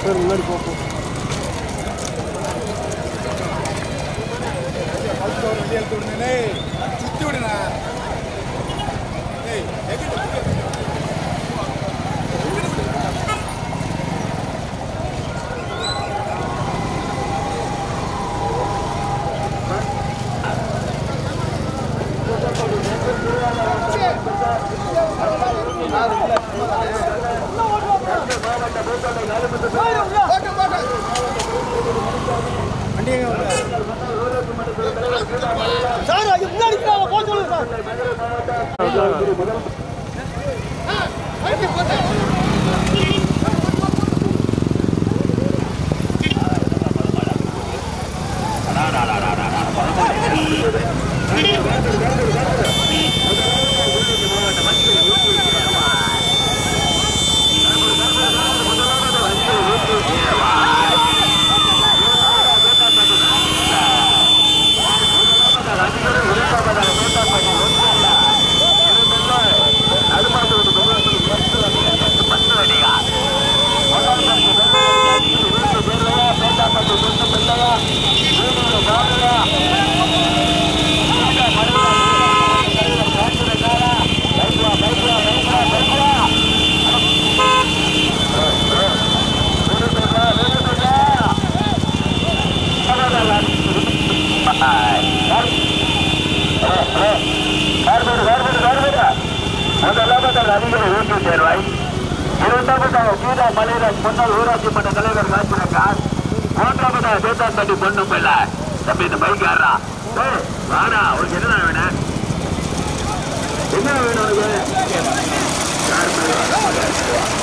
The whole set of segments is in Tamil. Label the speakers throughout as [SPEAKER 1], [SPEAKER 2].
[SPEAKER 1] சரி முன்னாடி போ போ.
[SPEAKER 2] சுத்தி விடுண்ணா ஏய் எங்கிட்ட
[SPEAKER 1] சார் அது முன்னாடி இருக்காங்க, போக சொல்லுங்க சார்
[SPEAKER 3] முதலாவதாக அதிகாரி ஊட்டி சேர்வாய் இரண்டாவதாக கீதா மலைராஜ் முன்னாள் ஊராட்சி மன்ற தலைவர் காய்ச்சிருக்கார் மூன்றாவதாக தேத்தாம்பட்டி பொண்ணும் பிள்ளை தம்பி இந்த பைக்காரா ஏய், வாடா உனக்கு என்ன வேணும் என்ன வேணும் உனக்கு யார் பேரு?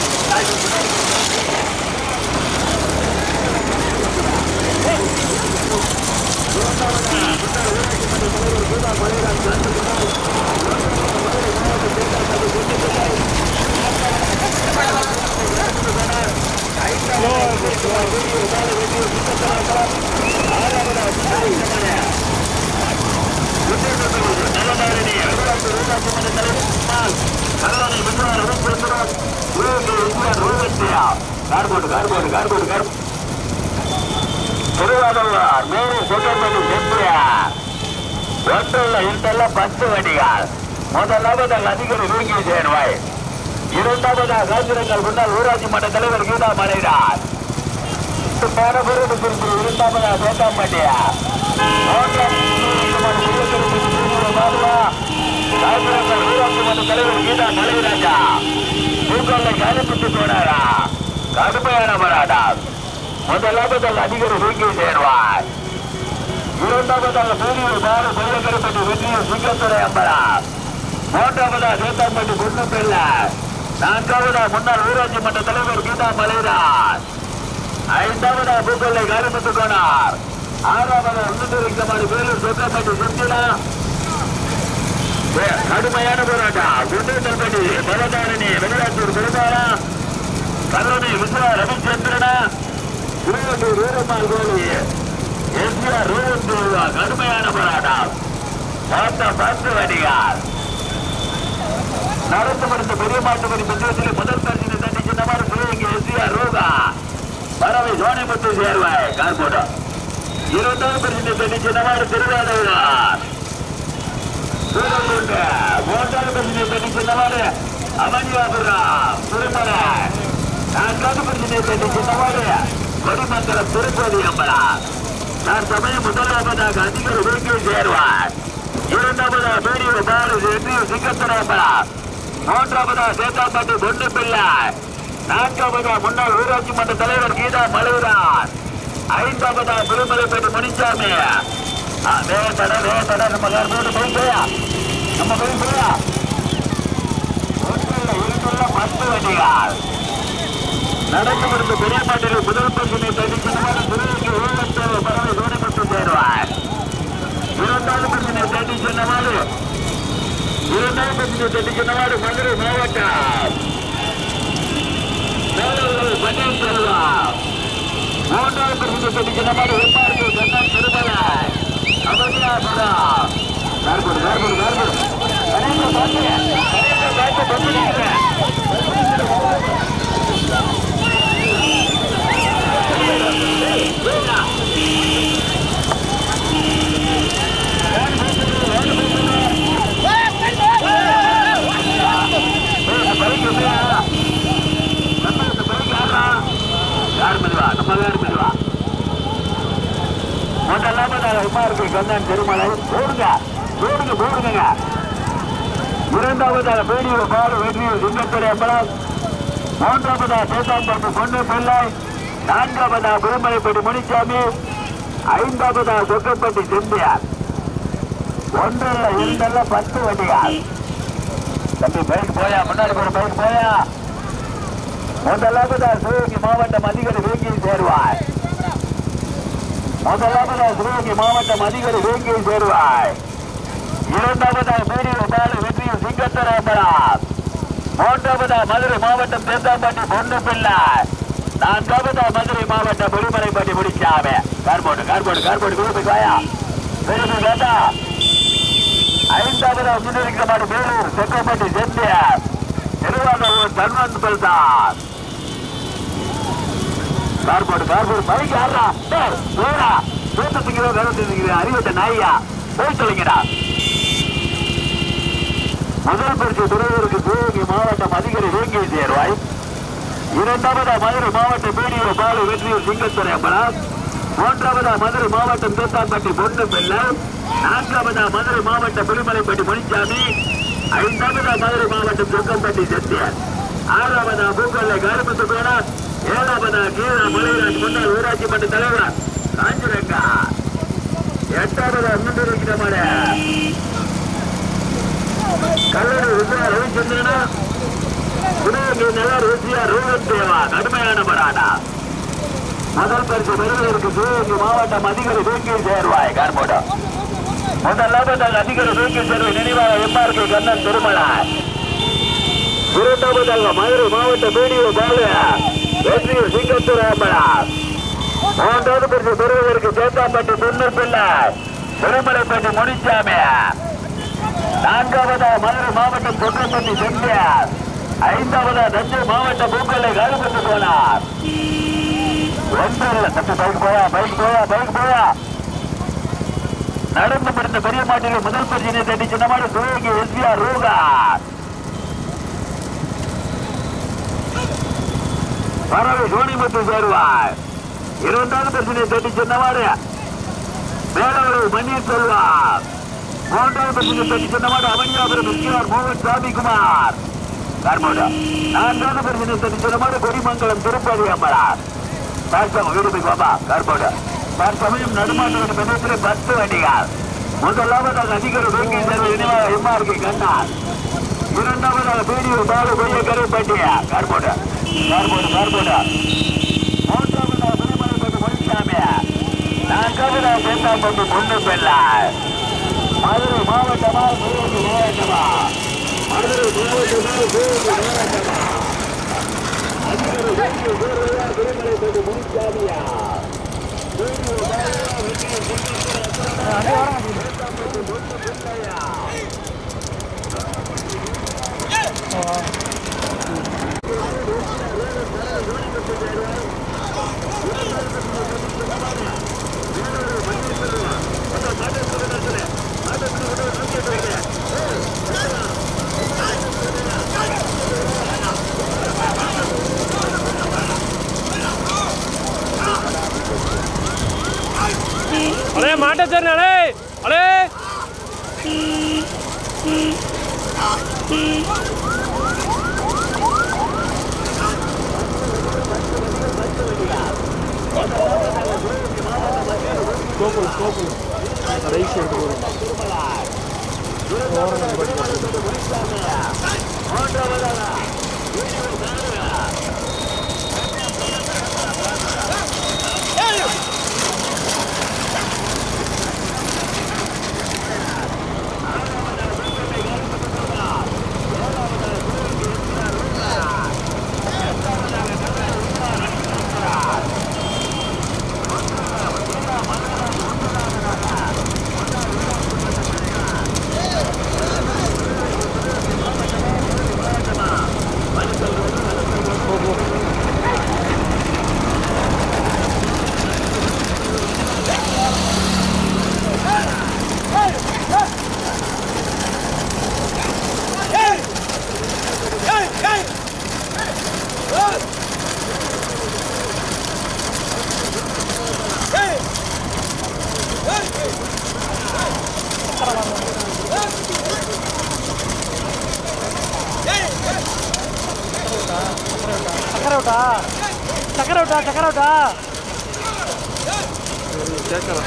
[SPEAKER 3] கார்போர்டு கார்போர்டு கார்போர்டு கார்போர்டு திருவாரூர் மேரி சுகமணி செம்பியார் ஒன்றுள்ள இந்தல்ல பத்து வண்டிகள் முதலாவதாக அதிகாரி ரூங்கி சேர்வாய் இரண்டாவதாக காஞ்சிரங்கள் முன்னாள் ஊராட்சி மன்ற தலைவர் கீதா மலைராஜ் பாரபுரம் குறித்து இரண்டாவதாக சேத்தாம்பட்டியா காஞ்சிரங்கள் ஊராட்சி மன்ற தலைவர் கீதா மலைராஜா பூக்கல்லை காலிப்பட்டு போனாரா கடுமையான போராட்டம் முதலாவதாக அதிகாரி ரூங்கி சேர்வாய் இரண்டாவதாக பூமியில் பாரு கொல்லக்கரைப்பட்டி வெற்றியூர் சிங்கத்துறை அம்பலா மூன்றாவதாக சேத்தாம்பட்டி பொண்ணு பிள்ளை நான்காவதா முன்னாள் ஊராட்சி மன்ற தலைவர் கீதா மலைராஜ் ஐந்தாவதா பூக்கொள்ளை காரிமுத்து கோனார் ஆறாவதா உள்ளூர் வேலூர் சொக்கப்பட்டி செந்திலா வே- கடுமையான போராட்டம் குண்டல்பட்டி பலதாரணி வெங்கடாச்சூர் பெருமாளா கல்லணை விஸ்வா ரவிச்சந்திரனா திருவள்ளூர் வீரம்மாள் கோழி எஸ்ஆர் ரோஹன் தேவா கடுமையான போராட்டம் மொத்த பத்து வடிகால் நடந்து முடிந்த பெரிய மாட்டுமணி பந்தயத்தில் முதல் பரிசினை தட்டி சின்னமான சிவகங்கை எஸ்ஆர் ரோகா பறவை சோனிமுத்து சேர்வாய் கார்போட்டம் இரண்டாவது பரிசினை தட்டி சின்னமான திருவாரூர் சூரக்குண்டு மூன்றாவது பரிசினை தட்டி சின்னமான அவனியாபுரம் திருமலை நான்காவது பரிசினை தட்டி சின்னமான கொடிமங்கலம் திருப்பதி அம்பலா நான் சமயம் முதலாவதாக அதிகாரி வீட்டில் சேர்வார் இரண்டாவதாக பெரிய பாலு என்று சிங்கத்தரம்பலா மூன்றாவதாக சேத்தாப்பட்டி பொண்ணு பிள்ளை நான்காவதாக முன்னாள் ஊராட்சி மன்ற தலைவர் கீதா மலைவரான் ஐந்தாவதாக திருமலைப்பேட்டை முனிசாமி ஆ, வேகத்தட வேகத்தட நம்ம எல்லாரும் போட்டு போய் போயா நம்ம போய் போயா ஒன்றில் இருந்துள்ள பத்து வண்டிகள் நடந்து முடிந்த பெரிய மாட்டில் முதல் பரிசினை தடிக்கணுமான சிறுவைக்கு ஊழல் பறவை சோனிமுத்து சேருவார் இரண்டாவது பரிசினை தட்டி சொன்னவாறு இரண்டாவது பரிசினை தட்டி சொன்னவாறு மதுரை மாவட்டம் வேலூர்கள் பன்னீர் செல்வம் மூன்றாவது பரிசினை தட்டி சொன்னவாறு வெப்பாருக்கு சென்னம் திருமலை அவனியாபுரம் கார்போடு கார்போடு கார்போடு கணேச பாட்டு கணேச பாட்டு பத்து நிற்கிறேன் நினைவாக எம்ஆர்பி கண்ணன் திருமலை போடுங்க போடுங்க போடுங்க இரண்டாவதாக பேடியூர் பாடு வெற்றியூர் சிங்கத்துறை அம்பலம் மூன்றாவதா சேத்தாம்பட்டு பொண்ணு பிள்ளை நான்காவதா குருமலைப்பட்டி முனிசாமி ஐந்தாவதா சொக்கப்பட்டி செம்பியார் ஒன்றல்ல இரண்டல்ல பத்து வண்டிகள் தம்பி பைக் போயா முன்னாடி போற பைக் போயா முதலாவதா சிவகங்கை மாவட்டம் அதிகாரி வேங்கியில் சேருவாய் முதலாவதா சிவகங்கை மாவட்டம் அதிகாரி வேங்கியில் சேருவாய் இரண்டாவதா மேரியூர் பாலு வெற்றியூர் சிங்கத்தராம்பரம் மூன்றாவதா மதுரை மாவட்டம் தேந்தாம்பட்டி பொண்ணு பிள்ளை நான்காவதா மதுரை மாவட்டம் பொலிமலைப்பட்டி முடிச்சாமே கார்போர்டு கார்போர்டு கார்போர்டு விரும்பி காயா விரும்பி கேட்டா ஐந்தாவதா முன்னிருக்கிற மாடு வேலூர் செக்கப்பட்டி செந்தியார் திருவாரூர் தன்வந்த் பிரதான் கார்போர்டு கார்போர்டு பைக் யாரா போடா தூக்கத்துக்கு கருத்து அறிவட்ட நாய்யா போய் தொலைங்கடா முதல் பரிசு துறையூருக்கு சிவகங்கை மாவட்டம் அதிகாரி வேங்கை சேர்வாய் இரண்டாவதா மதுரை மாவட்டம் பேடியூர் பாலு வெற்றியூர் சிங்கத்துறை அம்பலம் மூன்றாவதா மதுரை மாவட்டம் தோத்தாம்பட்டி பொண்ணு பிள்ளை நான்காவதா மதுரை மாவட்டம் புலிமலைப்பட்டி முனிச்சாமி ஐந்தாவதா மதுரை மாவட்டம் சொக்கம்பட்டி சத்தியன் ஆறாவதா பூக்கொல்லை கருமத்து பேடா ஏழாவதா கீழா மலைராஜ் முன்னாள் ஊராட்சி மன்ற தலைவர் காஞ்சிரங்கா எட்டாவதா முன்னிருக்கிற மாடு கல்லூரி விஜயா ரவிச்சந்திரனா சிவகங்கை நல்ல ருசியா ரோஹன் தேவா கடுமையான படாடா முதல் பரிசு பெறுவதற்கு சிவகங்கை மாவட்டம் அதிகாரி வேங்கை சேர்வாய் கார்போட முதலாவதாக அதிகாரி வேங்கை சேர்வை நினைவாக எம்ஆர்கே கண்ணன் திருமலா இரண்டாவதாக மதுரை மாவட்ட பேடியோ பாலு வெற்றியூர் சிங்கத்தூர் அம்பலா மூன்றாவது பரிசு பெறுவதற்கு சேத்தாம்பட்டி முன்னர் பிள்ளை திருமலைப்பட்டி முனிச்சாமி நான்காவதா மதுரை மாவட்டம் கொட்டப்பட்டி செட்டியார் ஐந்தாவதா தஞ்சை மாவட்டம் பூக்கொல்லை காலுப்பட்டு போனார் ஒன்றில் தட்டு பைக் போயா பைக் போயா பைக் போயா நடந்து முடிந்த பெரிய மாட்டில் முதல் பரிசினை தட்டி சின்னமான சிவகங்கை எஸ்பிஆர் ரூகா பறவை சோனிமுத்து சேருவார் இரண்டாவது பரிசினை தட்டி சின்னமாடு மேலவரை மன்னிய சொல்வார் மூன்றாவது பரிசு தட்டி சொன்னமாடு அவனியாபுரம் எஸ்கேஆர் மோகன் சாமிக்குமார் கார்மோடா நான்காவது பரிசு தட்டி சொன்னமாடு கொடிமங்கலம் திருப்பதி அம்மரார் பார்சம் வீடு பாபா கார்மோடா தற்சமயம் நடுமாட்ட மெனத்தில் பத்து வண்டிகள் முதலாவதாக அதிகாரி வேங்கை சேர்வை இணைவாக எம்ஆர்கே கண்ணார் இரண்டாவதாக பேடியூர் பாலு கொய்யக்கரை பட்டியா கார்மோடா கார்மோடு கார்மோடா மூன்றாவதாக திருமலைப்பட்டு மொழிசாமி நான்காவதாக சேத்தாம்பட்டு பொண்ணு பெல்லார் மதுரை மாவட்டமா சிவகங்கை மாவட்டமா மதுரை மாவட்டமா சிவகங்கை மாவட்டமா அதிகாரி வேங்கை சேர்வையா திருமலைப்பட்டு முனிச்சாமியா
[SPEAKER 1] அலே மாட்ட சார் அலே அலே
[SPEAKER 3] மனுஷன்
[SPEAKER 1] சக்கர விட்டா சக்கர விட்டா கேட்கலாம்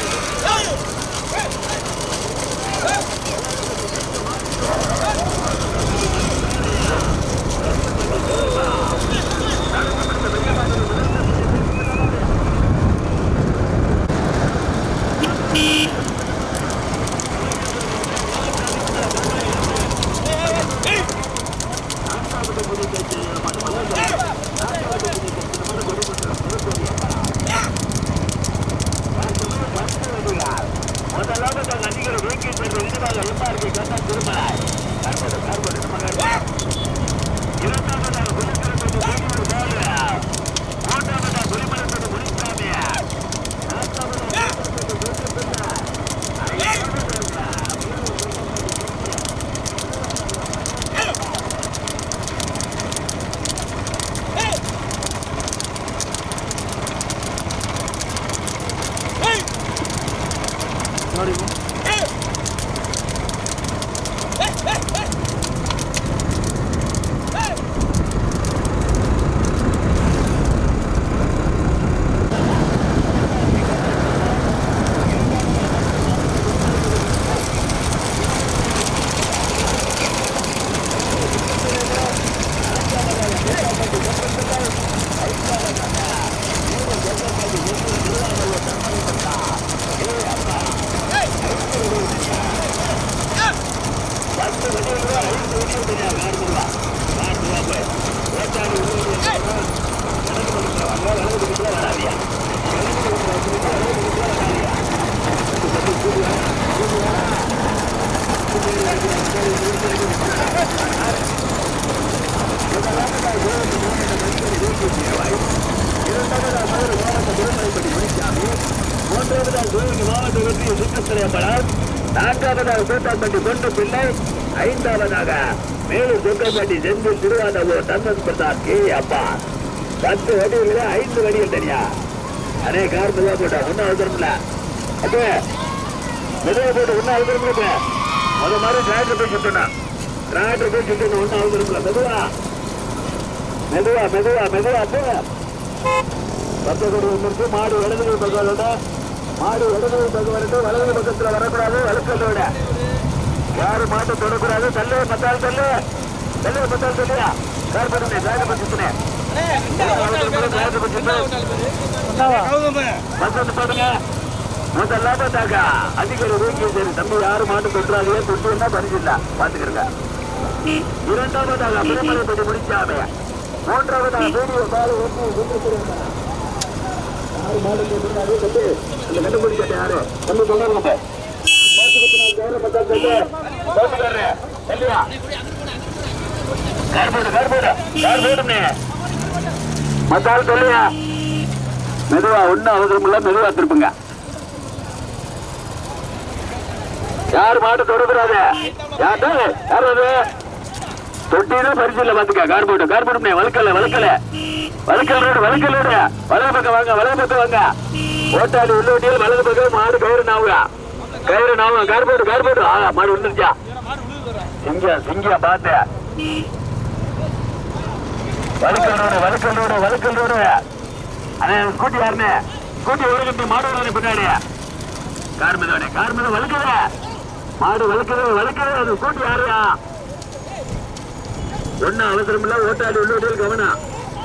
[SPEAKER 3] முதலாவது நடிகர் வேங்கி சென்று விரிவாக எம்ஆர்பி கண்ணா திருமலாய் கார்போடு கார்போடு நம்ம கார்போடு இரண்டாவதாக குலக்கரப்பட்டு வேலூர் பாலு மூன்றாவதாக குலிமலப்பட்டு முனிசாமி நான்காவதாக குலக்கரப்பட்டு வேலூர் பிள்ளை. மூன்றாவதாக சிவகங்கை மாவட்ட வெற்றியை சுற்றுச்சலையப்படால் நான்காவதாக கூட்டாம்பட்டி பொண்டு பிள்ளை ஐந்தாவதாக மேலூர் சொக்கப்பட்டி செந்தில் திருவாதவூர் தன்மன் பிரசாத் கே அப்பா பத்து வடிவில் ஐந்து வடிகள் தனியா அதே கார் மெதுவா போட்டா ஒன்னும் அவசரம்ல அப்ப மெதுவா போட்டு ஒன்னும் அவசரம்ல முத மாதிரி டிராக்டர் போய் சுட்டணும் டிராக்டர் போய் சுட்டணும் ஒன்னும் அவசரம்ல மெதுவா மெதுவா மெதுவா மெதுவா போ பத்து கோடி ஒன்று இருக்கு மாடு இடது கை பக்கம் வரட்டும் மாடு இடது கை பக்கம் வரட்டும் வலது பக்கத்துல வரக்கூடாது வளர்க்கல விட யாரும் மாட்டை தொடக்கூடாது தள்ளு பத்தாள் தள்ளு தள்ளு பத்தாள் தள்ளியா கார் பண்ணுங்க டிராக்டர் போய் சுத்தினேன் டிராக்டர் போய் சுத்தினேன் வந்து பாருங்க முதல்ல பார்த்தாக்கா அதிகாரி ஊக்கி சரி தம்பி யாரும் மாட்டு தொட்டுறாதே தொட்டுன்னா பரிசில்ல பாத்துக்கிறங்க இரண்டாவதாக பிரமலைப்பட்டி முடிச்சாமே மூன்றாவதாக வீடியோ கால ஒன்று சுற்றுச்சூழல் யாரு மாடு தொட்டுறாதே தம்பி அந்த கண்டுபிடிச்ச யாரு தம்பி சொல்லுங்க மத்தாள் சொல்லியா மெதுவா ஒன்னும் அவசரம் இல்ல மெதுவா திருப்புங்க யார் மாட்டு தொடக்கூடாது யாரு யார் அது தொட்டிதான் பரிசு பாத்துக்க கார்போர்டு கார்போர்டு வளர்க்கல வளர்க்கல வளர்க்கல் ரோடு வளர்க்கல் ரோடு வலது பக்கம் வாங்க வலது பக்கம் வாங்க ஓட்டாளி உள்ள வண்டியில் வலது பக்கம் மாடு கயிறு நாவுங்க கயிறு நாவுங்க கார்போர்டு கார்போர்டு ஆ மாடு விழுந்துருச்சா சிங்கியா சிங்கியா பார்த்து வழுக்கல் ரோடு வழுக்கல் ரோடு வழுக்கல் ரோடு அண்ணே ஸ்கூட்டி யாருன்னு ஸ்கூட்டி ஒழுங்கு மாடு வருது பின்னாடி கார் மீதோட கார் மீது வழுக்குற மாடு வழுக்குறது வழுக்குறது அது ஸ்கூட்டி யாருயா ஒன்னும் அவசரம் இல்ல ஓட்டாளி உள்ளோட்டில் கவனம்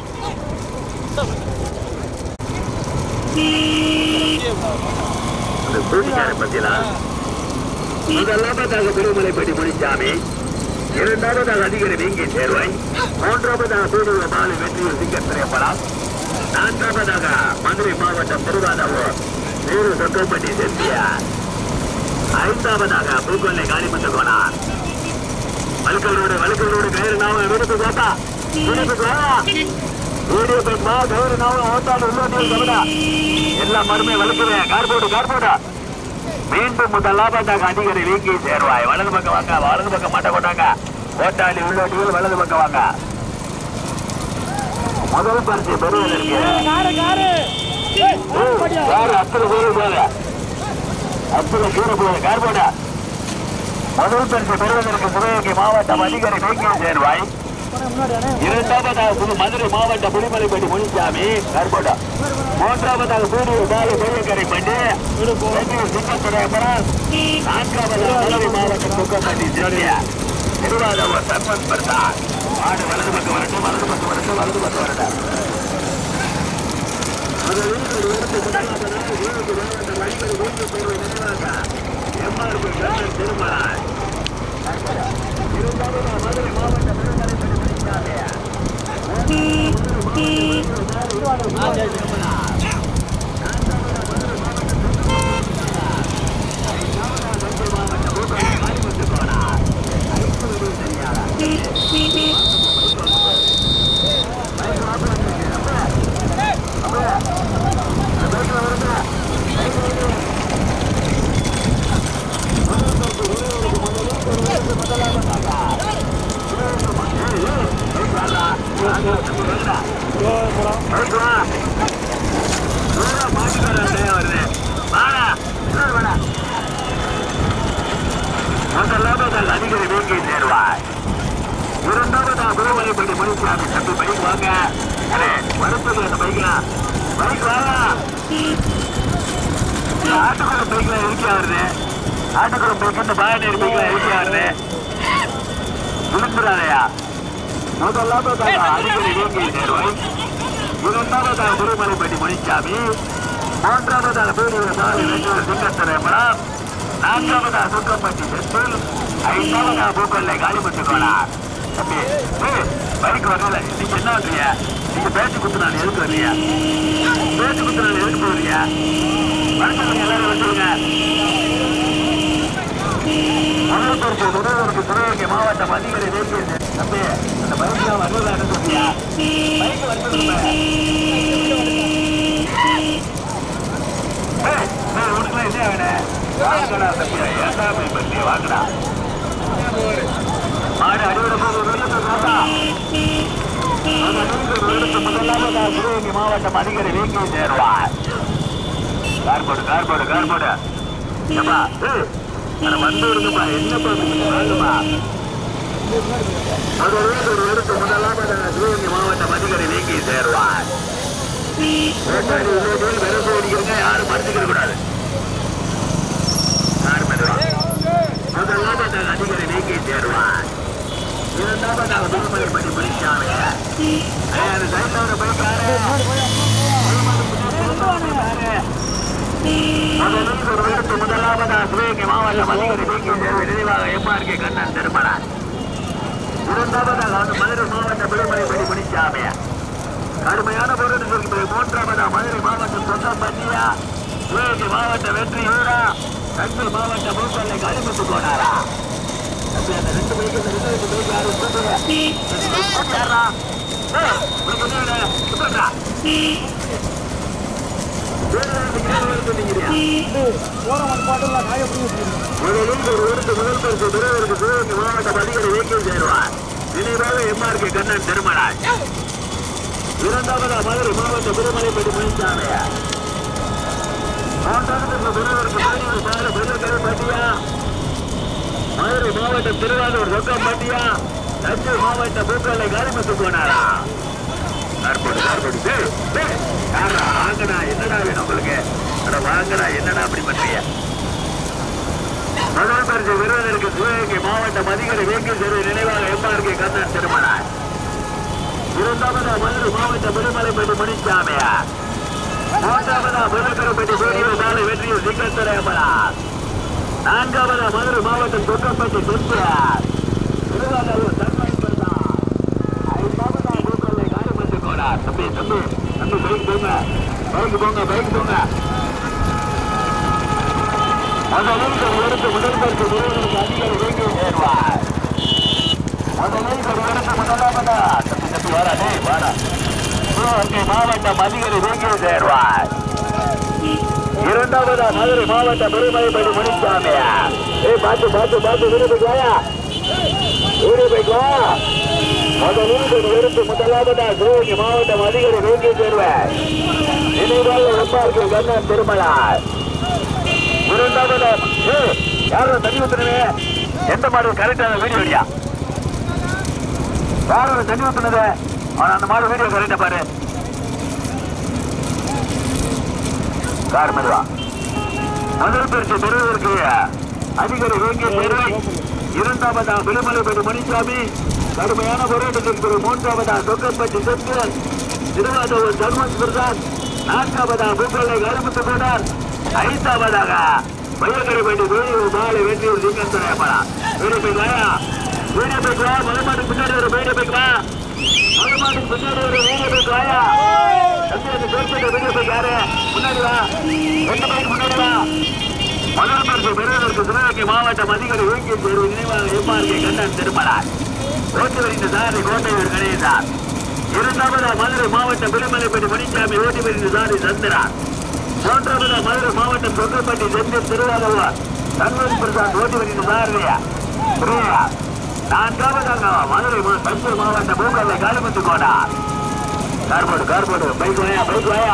[SPEAKER 3] அந்த ஸ்கூட்டிக்கார பத்தியா முதலாவதாக திருமலைப்பட்டி முனிசாமி இரண்டாவதாக அதிகாரி வீங்கி சேர்வாய் மூன்றாவதாக தூதுவ மாலை வெற்றியூர் சிங்கர் திரைப்படம் நான்காவதாக மதுரை மாவட்டம் திருவாதவூர் வேறு சொக்கப்பட்டி செம்பியார் ஐந்தாவதாக பூக்கொல்லை காளிமந்த கோனார் வழுக்கல் ரோடு வழுக்கல் ரோடு கயிறு நாவ வீடுக்கு பார்த்தா வீடுக்கு வாடா வீடியோ பேசுமா கயிறு நாவ ஓட்டாடு உள்ளோட்டியில் கவனா எல்லா மருமே வழுக்குறேன் கார்போர்டு கார்போர்டு மீண்டும் முதலாவதாக அதிகாரி வீங்கி சேர்வாய் வலது பக்கம் வாங்க வலது பக்கம் மாட்ட கொண்டாங்க ஓட்டாளி உள்ளோட்டியில் வலது பக்கம் வாங்க முதல் பரிசு பெறுவதற்கு
[SPEAKER 1] காரு காரு
[SPEAKER 3] யாரு அத்தனை பேரு போல அத்தனை பேரு போல கார் போட முதல் பரிசு பெறுவதற்கு சிவகங்கை மாவட்டம் அதிகாரி நீக்கிய சேர்வாய்
[SPEAKER 1] முன்னாடி
[SPEAKER 3] இரண்டாவதாக புது மதுரை மாவட்ட புலிமலைப்பட்டி முனிசாமி கருப்போட்டா மூன்றாவதாக சூரியூர் பாலு பெரியக்கரை பண்டி சிங்கத்துறையபுரம் நான்காவதாக மதுரை மாவட்டம் குக்கம்பட்டி ஜெர்னியா திருவாரூர் சர்பஞ்ச் பிரசாத் மாடு வலது பக்கம் வரட்டும் வலது பக்கம் வரட்டும் வலது பக்கம் வரட்டும் எம்ஆர்பி திருமணம் மதுரை மாவட்ட புலிமலைப்பட்டி முனிசாமி அதிகாரி வேங்கை சேர்வாய் இரண்டாவதா குருமலைப்பட்டி மணிசாமி தம்பி பைக் வாங்க அடே, வருத்தது அந்த பைக்ல பைக் வாங்க இந்த ஆட்டுக்குளம் பைக்ல இருக்கா வருது ஆட்டுக்குளம் பைக் இந்த பாயநேரி பைக்ல இருக்கா வருது விழுந்துடாதயா முதலாவதாக அதிகாரி வேங்கை சேர்வாய் இரண்டாவதாக குருமலைப்பட்டி மணிசாமி மூன்றாவதாக பேரூர் சாலை வெள்ளூர் சிங்கத்தரேபுரம் நான்காவதாக சுக்கம்பட்டி செந்தில் ஐந்தாவதாக பூக்கொல்லை காளிமுத்து கோனார் தம்பி ஏய், பைக் வரல நீங்க என்ன பண்றீங்க நீங்க பேச்சு குத்து நான் எதுக்கு வரலையா பேச்சு குத்து நான் எதுக்கு போறீங்க வணக்கம் எல்லாரும் வந்துருங்க முதல்வருக்கு முதல்வருக்கு சிவகங்கை மாவட்டம் அதிகாரி தேசிய தம்பி அந்த பைக் வருவதாக சொல்லியா பைக் வந்து ஏய், ஏய், உனக்குலாம் என்ன வேணும்? வாங்கடா தம்பியா, ஏன்டா போய் பண்ணி, வாங்கடா. மாடு அடியோட போகுது, வெள்ளத்தை சாத்தா. அந்த நூறு வருடத்து முதலாவதா சிவகங்கை மாவட்டம் அதிகாரி வேங்கை சேர்வார் கார் போடு கார் போடு கார் போடு ஏப்பா, ஏய், அட வந்து விடுங்கப்பா என்னப்பா நீங்க வாங்கப்பா முதல் ஒரு வருடத்து முதலாவதா சிவகங்கை மாவட்டம் அதிகாரி வேங்கை சேர்வார் வேட்டாடி உள்ளூரில் விரசு அடிக்கிறீங்க யாரும் மறுத்துக்கிற கூடாது யாரும் மெதுவா. முதலாவதாக அதிகாரி நீக்கி சேருவார் இரண்டாவதாக திருமலை படி பிடிச்சாங்க அது சைட்ல ஒரு பைக்காரு முதலில் ஒரு வீடுக்கு முதலாவதாக சிவகங்கை மாவட்டம் அதிகாரி நீக்கி சேர்வு நினைவாக எம்ஆர்கே கண்ணன் திருமணம் இரண்டாவதாக வந்து மதுரை மாவட்ட விடுமுறை படி பிடிச்சாமே கடுமையான போராட்டத்திற்கு மூன்றாவதா மதுரை மாவட்டம் சொந்தம் பட்டியா சிவகங்கை மாவட்ட வெற்றி வீரா தஞ்சை மாவட்ட மூக்கல்லை கழிமுத்து போனாரா தம்பி, அந்த ரெண்டு பைக்கு இந்த ரெண்டு ரெண்டு பைக்கு யாரும் கூட்டுங்க. ரெண்டு பைக் கூட்டு யாரா? ஏய், உனக்கு என்ன வேணும்? கூட்டுடா. வேறு யாருக்கு கீழே வேறு சொன்னீங்கறியா?
[SPEAKER 1] ஓரம் பாட்டுல காய பிடிச்சி
[SPEAKER 3] முதலில் ஒரு ஊருக்கு முதல் பரிசு பெறுவதற்கு சிவகங்கை மாவட்டம் அதிகாரி வேக்கியம் சேருவார் நினைவாக எம்ஆர்கே கண்ணன் திருமணாய் இரண்டாவதா மதுரை மாவட்ட திருமலைப்பட்டி மணிசாமி மூன்றாவது பெறுவதற்கு மதுரை சாலை பெருக்கரை பட்டியா மதுரை மாவட்டம் திருவாரூர் சொக்கம் பட்டியா தஞ்சை மாவட்ட பூக்கலை காலிமுத்து போனாரா கார்போடு கார்போடு டேய், டேய், யாரா வாங்கடா என்னடா வேணும் உங்களுக்கு அட வாங்கடா என்னடா அப்படி பண்றீங்க முதல் பரிசு விருதுக்கு சிவகங்கை மாவட்டம் அதிகாரி வேங்கி தெரு நினைவாக எம்ஆர்கே கண்ணன் திருமணம் இரண்டாவதா மதுரை மாவட்ட விடுமலைப்பட்டி மணிசாமியா மூன்றாவதா விருதுக்கரப்பட்டி சூரியன் நாளை வெற்றியில் சிங்கத்துறை அமரார் நான்காவதா மதுரை மாவட்டம் தொக்கப்பட்டி செம்பியார் திருவாரூர் தன்மன் பிரதான் ஐந்தாவதா பூக்கொல்லை காரிமத்து கோடார் தம்பி தம்பி தம்பி பைக் போங்க பைக் போங்க பைக் போங்க முதலில் ஒரு இடத்து முதல் பரிசு விருதுக்கு அதிகாரி வேங்கி சேர்வார் முதலில் ஒரு இடத்து முதலாவதா தம்பி தம்பி வாடா டேய் வாடா சிவகங்கை மாவட்டம் அதிகாரி வேங்கி சேர்வார் இரண்டாவதா மதுரை மாவட்ட பெருமலைப்படி முனிசாமியா ஏய் பார்த்து பார்த்து பார்த்து வீடு போய்க்கலாயா வீடு போய்க்கலாம் முதலில் ஒரு எடுத்து முதலாவதா சிவகங்கை மாவட்டம் அதிகாரி வேங்கி சேர்வார் நினைவாக எம்பார்க்கு கண்ணன் திருமலார் இரண்டாவது ஏய், யாரோ தண்ணி ஊத்துறவே எந்த மாடு கரெக்டான வீடியோ இல்லையா யார் ஒரு தண்ணி ஊத்துனது அவன் அந்த மாதிரி வீடியோ கரெக்டா பாரு கார் மெதுவா முதல் பரிசு பெறுவதற்கு அதிகாரி வேங்கிய தேர்வை இரண்டாவதா விழுமலைப்பட்டி மணிசாமி கடுமையான போராட்டத்திற்கு பிறகு மூன்றாவதா தொக்கப்பட்டி செந்திரன் திருவாதூர் தர்மஸ் பிரசாத் நான்காவதா பூக்கொள்ளை கருமுத்து போனார் ஐந்தாவதாக வையக்கரைப்பட்டி வேடியூர் மாலை வெற்றியூர் சிங்கம் துறையப்படா வீடு போய் வாயா வீடு போய் வா மலைமாட்டுக்கு பின்னாடி ஒரு வீடு போய் வா மலைமாட்டுக்கு பின்னாடி ஒரு வீடு போய் வாயா சந்திரனுக்கு பேர்பட்ட வீடு போய் யாரு முன்னாடி வா ரெண்டு பேருக்கு முன்னாடி வா முதல் பரிசு பெறுவதற்கு சிவகங்கை மாவட்டம் அதிகாரி ஊக்கிய தேர்வு நினைவாக எம்ஆர்கே கண்ணன் திருமலார் ஓட்டு வரிந்த சாரி கோட்டையூர் கணேசார் இரண்டாவதா மதுரை மாவட்டம் விழுமலைப்பட்டி மணிசாமி ஓட்டி வரிந்த சாரி சந்திரார் மூன்றாவதா மதுரை மாவட்டம் தொங்கப்பட்டி செந்தில் திருவாரூர் தன்வரி பிரசாத் ஓட்டி வரிந்த சாரதியா பிரியா நான்காவதாக மதுரை மா- தஞ்சை மாவட்டம் பூக்கல்லை காலிமுத்து கோடார் கார்போர்டு கார்போர்டு பைக் வாயா பைக் வாயா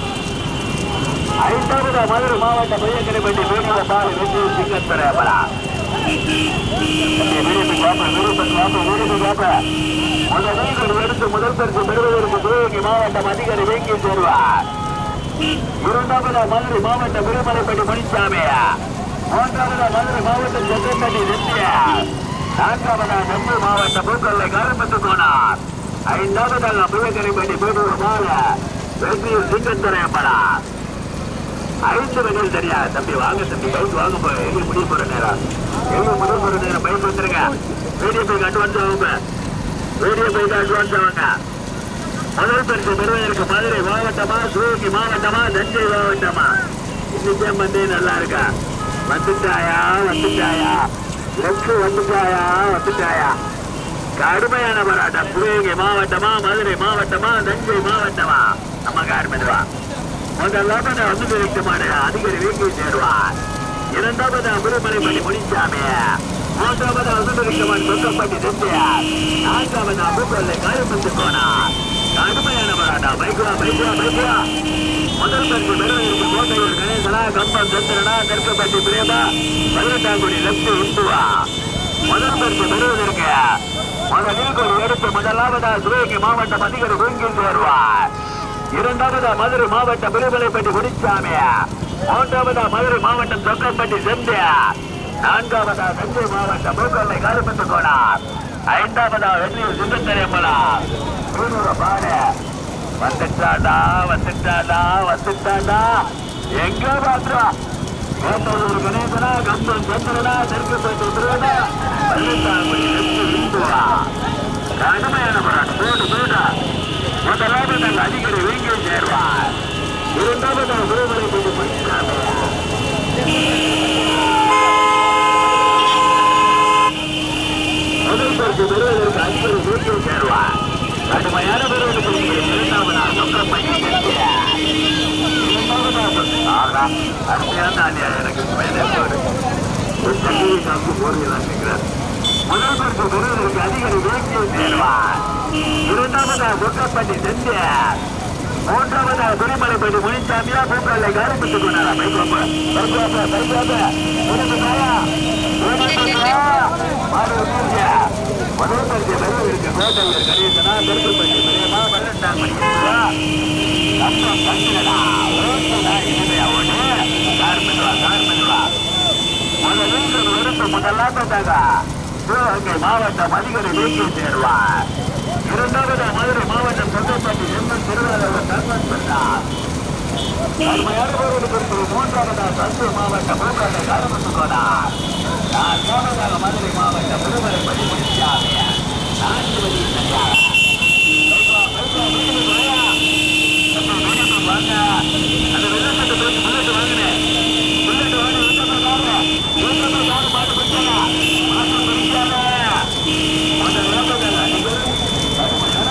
[SPEAKER 3] ஐந்தாவது மதுரை மாவட்ட பையக்கரைப்பட்டி வீடியோ பால் வெற்றி சிங்கத்தரப்படா முதல் எடுத்து முதல் பரிசு பெறுவதற்கு சிவகங்கை மாவட்டம் அதிகாரி வேங்கி சேர்வார் இரண்டாவது மதுரை மாவட்ட விருமலைப்பட்டி மணிசாமி மூன்றாவது மதுரை மாவட்டம் செங்கப்பட்டி நெத்தியா நான்காவதா நெல்லூர் மாவட்ட பூக்கொல்லை கரும்பத்து கோனார் ஐந்தாவதாக புயக்கரைப்பட்டி பேரூர் மால வெற்றியூர் சிங்கத்துறையப்படா ஐந்து வகையில் தெரியா தம்பி வாங்க தம்பி பைக் வாங்க போய் எங்க முடிய போற நேரம் எங்க முடிய போற நேரம் பைக் வந்துருங்க வீடியோ பைக் அட்வான்ஸ் ஆகுங்க வீடியோ பைக் அட்வான்ஸ் ஆகுங்க முதல் பரிசு பெறுவதற்கு மதுரை மாவட்டமா சிவகங்கை மாவட்டமா தஞ்சை மாவட்டமா இன்னைக்கே வந்து நல்லா இருக்கா வந்துட்டாயா வந்துட்டாயா லெப்ட் வந்துட்டாயா வந்துட்டாயா கடுமையான போராட்டம் சிவகங்கை மாவட்டமா மதுரை மாவட்டமா தஞ்சை மாவட்டமா நம்ம கார்மெதுவா முதலாவது வந்து வைக்கமான அதிகாரி வீட்டில் சேருவார் இரண்டாவது அபுரமலைப்பள்ளி முனிசாமி மூன்றாவது அசுமரிக்கமான் சொக்கப்பட்டி செஞ்சார் நான்காவது அபுக்கொல்லை காயப்பட்டு போனார் கடுமையான போராட்டா பைக்குவா பைக்குவா பைக்குவா முதல் பரிசு பெறுவதற்கு கோட்டையூர் கணேசனா கம்பம் சந்திரனா தெற்கப்பட்டி பிரேமா பதினெட்டாங்குடி லட்சு இந்துவா முதல் பரிசு பெறுவதற்கு முதலில் ஒரு எடுத்து முதலாவதா சிவகங்கை மாவட்டம் அதிகாரி வீங்கில் சேருவார் இரண்டாவதா மதுரை மாவட்டம் விருமலைப்பட்டி குடிச்சாமி மூன்றாவதா மதுரை மாவட்டம் தொக்கப்பட்டி செந்தியா நான்காவதா தஞ்சை மாவட்டம் பூக்கொல்லை கருப்பத்து கோனார் ஐந்தாவதா வெற்றியூர் சுந்தரேமலா மூணூர பாடு வந்துட்டாடா வந்துட்டாடா வந்துட்டாடா எங்க பாத்துறா கோட்டூர் கணேசனா கம்பம் சந்திரனா தெற்குப்பட்டு திருவனா பள்ளித்தாங்குடி வெற்றி இந்துவா கடுமையான போராட்டம் போட்டு போட்டா முதலாவது நாங்கள் அதிகாரி வீங்கிய சேர்வார் இரண்டாவது விடுதலை கொண்டு படிக்கிறாங்க முதல் பரிசு பெறுவதற்கு அதிகாரி வீங்கிய சேர்வார் கடுமையான பெறுவது குறித்து இரண்டாவது சொந்தம் பண்ணி அருமையான ஆளியா எனக்கு மேலே போடு கொஞ்சம் கீழே காப்பு போடுகிறான் நினைக்கிறேன் முதல் பரிசு பெறுவதற்கு அதிகாரி வீங்கிய சேர்வார் இரண்டாவதா சொக்கப்பட்டி செந்தியார் மூன்றாவதா துணிமலைப்பட்டி முனிசாமியா பூக்கல்லை காரிப்பட்டு கொண்டாரா பைக்கோப்ப பைக்கோப்ப பைக்கோப்ப முனிசாயா முதல் பரிசு பெறுவதற்கு கோட்டையூர் கணேசனா தெற்குப்பட்டி பெரியமா பதினெட்டாம் மணி அப்புறம் கண்டிலடா ஓட்டுடா இனிமையா ஓடு கார் பண்ணுவா கார் பண்ணுவா முதலில் எடுத்து முதலாவதாக சிவகங்கை மாவட்டம் அதிகாரி வீட்டில் சேருவார் இரண்டாவது மதுரை மாவட்டம் சொந்தப்பட்டி எம்என் திருவாரூர் தர்மன் பிரசாத் கடுமையான போராட்டத்திற்கு மூன்றாவதா தஞ்சை மாவட்டம் மூன்றாவது கருமத்து கோடார் நான்காவதாக மதுரை மாவட்டம் விடுதலை படி முடிச்சாமி நான்கு வழி சரியாக வாங்க அந்த வெள்ளத்தை போய் புல்லட்டு வாங்கினேன் புல்லட்டு வாங்கி வெள்ளத்தை வாங்க வெள்ளத்தை வாங்க மாட்டு பிடிச்சாங்க மாட்டு பிடிச்சாங்க அந்த வெள்ளத்தை அடிக்கடி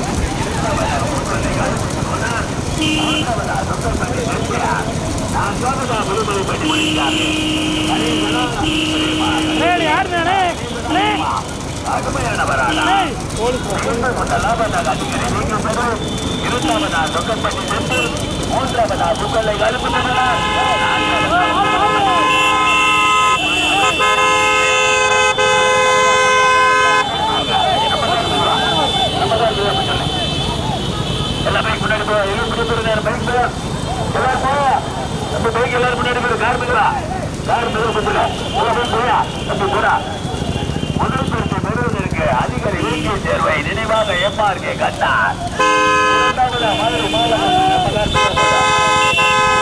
[SPEAKER 1] ஏய் யார் நானே ஏய் ஏய் போலீஸ்
[SPEAKER 3] மூன்றாவதா எல்லா பைக் முன்னாடி போ எல்லாம் முன்னாடி போற நேரம் பைக் போ எல்லாரும் போ நம்ம பைக் எல்லாரும் முன்னாடி போற கார் மெதுவா கார் மெதுவா போட்டுங்க போடா போய் போயா தம்பி போடா முதல் பரிசு பெறுவதற்கு அதிகாரி விரும்பிய தேர்வை நினைவாக எம்ஆர்கே கண்டார் இரண்டாவதா மதுரை மாவட்டம் கார் மெதுவா போடா.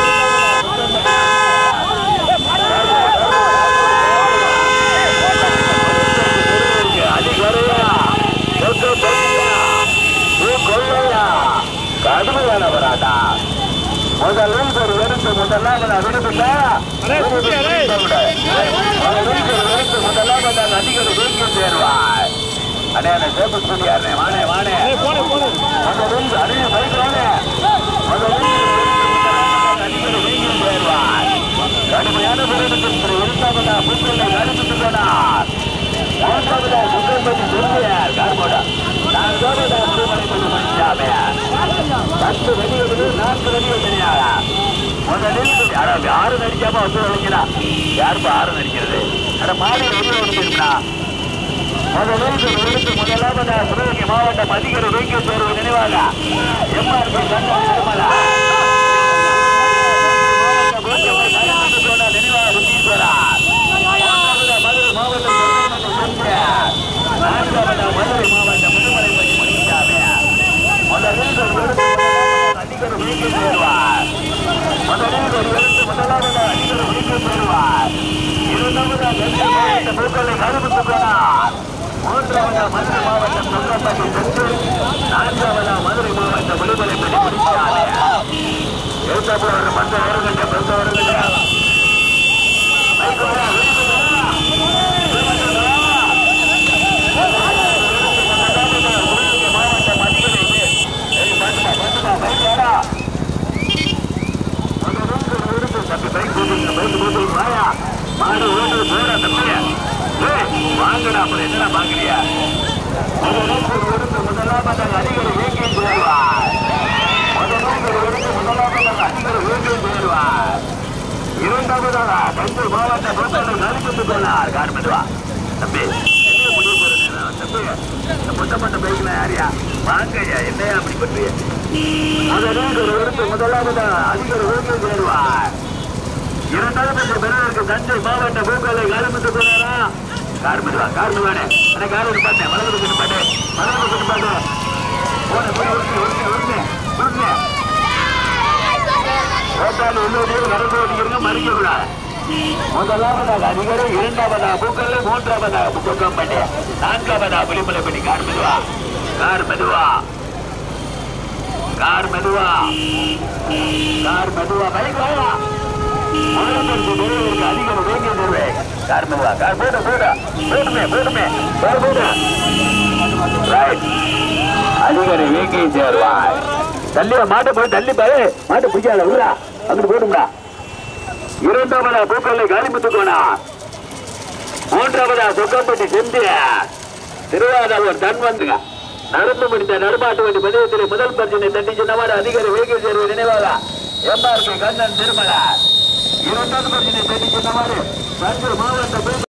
[SPEAKER 3] அதிகாரியா சொத்து பொய்யா நீ கொள்ளையா கடுமையான போராட்டா முதலில் ஒரு எடுத்து முதலாக விடுபில்ல
[SPEAKER 1] அடே, சுத்தி, அடே.
[SPEAKER 3] எடுத்து முதலாக அதிகாரி வீட்டில் சேருவாய் அடே அந்த சேப்பு சொல்லியாரு வானே வானே
[SPEAKER 1] ஏய், போடு போடு
[SPEAKER 3] முதலில் அடைய பைக்கிறானே முதலில் அதிகாரி வீட்டில் சேருவாய் கடுமையான போராட்டத்திற்கு இரண்டாவதா புத்தனை கழித்து போனார் மூன்றாவதா சுந்தரபதி சொல்லியார் கார்போடா நான் சோழதா திருமலை கொண்டு முடிச்சாமே பத்து வெடிவது நான்கு வெடிவு தெரியாத முதலில் யாரா யாரு நடிக்காம வந்து வளைக்கிறா யாருப்பா ஆறு நடிக்கிறது அட மாடி வெளியே வந்துருக்கா முதலில் எழுத்து முதலாவதா சிவகங்கை மாவட்டம் அதிகாரி வைக்க தேர்வு நினைவாக எம்ஆர்பி கண்ணன் திருமலா நினைவாக முத்தீஸ்வரா மதுரை மாவட்டம் நான்காவதா மதுரை மாவட்டம் முதுமலை பற்றி முடிச்சாமே முதலில் ஒரு எழுத்து முதலாவதா அதிகாரி வைக்க தேர்வார் முதலில் ஒரு எழுத்து முதலாவதா அதிகாரி வைக்க தேர்வார் இரண்டாவதா நெல்லை மாவட்ட பூக்களை கருப்பு போனார் மூன்றாவதா மதுரை மாவட்டம் தொங்கப்பட்டி சென்று நான்காவதா மதுரை மாவட்டம் விடுதலை பற்றி முடிச்சாலே எழுத்தாப்புல ஒரு பத்து வருகின்ற பத்து வருகின்ற மாவட்டம் அதிகாரி மாடு ஓட்டு போற தம்பிய வாங்கடா அப்புறம் என்னடா பாக்குறியா முதலாவது அதிகாரி வேங்கியம் சேருவார் முதலாவது முதலாவது அதிகாரி வேங்கியம் சேருவார் இரண்டாவதாக தஞ்சை மாவட்ட பொறுத்தவரை நடித்து போனார் கார்மெதுவா தம்பி என்ன முடிவு போறேன் தம்பி இந்த மொத்தப்பட்ட பைக்ல யாரியா வாங்கய்யா என்னையா அப்படி பண்றீங்க அதனால் ஒரு இடத்து முதலாவது அதிகாரி வேங்கியம் சேருவார் இரண்டாவது பெறுவதற்கு தஞ்சை மாவட்ட பூக்களை காலமிட்டு போனாரா கார்மெதுவா கார்மெதுவானே எனக்கு கார் ஒரு பாட்டேன் வலது கொண்டு பாட்டேன் வலது கொண்டு பாட்டேன் போன போய் ஒருத்தி ஒருத்தி ஒருத்தி ஒருத்தி ஓட்டாளி உள்ளூரில் நடந்து ஓட்டிக்கிறீங்க மறிக்க கூடாது முதலாவதாக அதிகாரி இரண்டாவதா பூக்கல்ல மூன்றாவதாக புத்தகம்பட்டி நான்காவதா புலிமலைப்பட்டி கார் மெதுவா கார் மெதுவா கார் மெதுவா கார் மெதுவா பைக் வாயா முதலமைச்சருக்கு பெறுவதற்கு அதிகாரி வேண்டிய தேர்வு கார் மெதுவா கார் போடு போடு போடுமே போடுமே போடு போடு ரைட் அதிகாரி வேங்கை சேர்வாய் தள்ளி மாட்டை போய் தள்ளி பாரு மாட்டை பிடிக்காத உள்ளா அங்கிட்டு போடும்டா இரண்டாவதா பூக்கல்லை காலிமுத்துக்கோனா மூன்றாவதா சொக்கப்பட்டி செந்திய திருவாரூர் தன் வந்துங்க நடந்து முடிந்த நடுமாட்டு வண்டி பதிவத்தில் முதல் பரிசனை தட்டி சின்னவாறு அதிகாரி வேகை சேர்வு நினைவாக எம்ஆர்பி கண்ணன் திருமலா இரண்டாவது பரிசனை தட்டி சின்னவாறு தஞ்சை மாவட்ட